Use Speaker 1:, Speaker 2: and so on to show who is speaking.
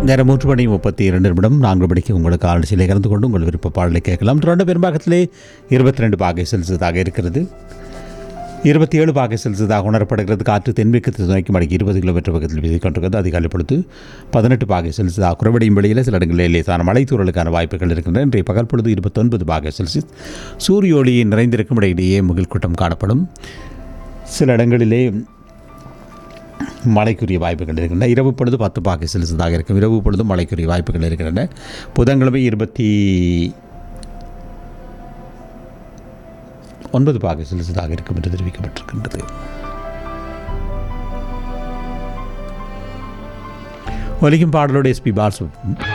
Speaker 1: நேரம் மூன்று மணி முப்பத்தி இரண்டு நிமிடம் நான்கு மணிக்கு உங்களுக்கு ஆலோசனை கலந்து கொண்டு உங்கள் விருப்ப பாடலை கேட்கலாம் தொடர்ந்து பெரும்பாகத்திலே இருபத்தி ரெண்டு பாகை செல்சியஸாக இருக்கிறது இருபத்தி ஏழு பாகை செல்சியஸாக உணரப்படுகிறது காற்று தென்மேற்கு நோக்கி மணிக்கு இருபது கிலோமீட்டர் பக்கத்தில் வீசிக் கொண்டிருக்கிறது அதிகாலை பொழுது பதினெட்டு பாகை செல்சியஸாக குறைவடையும் வெளியில் சில இடங்களில் லேசான மலைத்தூரலுக்கான வாய்ப்புகள் இருக்கின்றன இன்றைய பகல் பொழுது இருபத்தொன்பது பாகை செல்சியஸ் சூரிய ஒளியை நிறைந்திருக்கும் இடையிலேயே முகில் கூட்டம் காணப்படும் சில இடங்களிலே மழைக்குரிய வாய்ப்புகள் இருக்கின்றன இரவு பொழுது பத்து பாக்கை செலுத்ததாக இருக்கும் இரவு பொழுதும் மழைக்குரிய வாய்ப்புகள் இருக்கின்றன புதன்கிழமை இருபத்தி ஒன்பது பாகை செலுத்ததாக இருக்கும் என்று தெரிவிக்கப்பட்டிருக்கின்றது ஒலிக்கும் பாடலோடு எஸ்பி பாலசு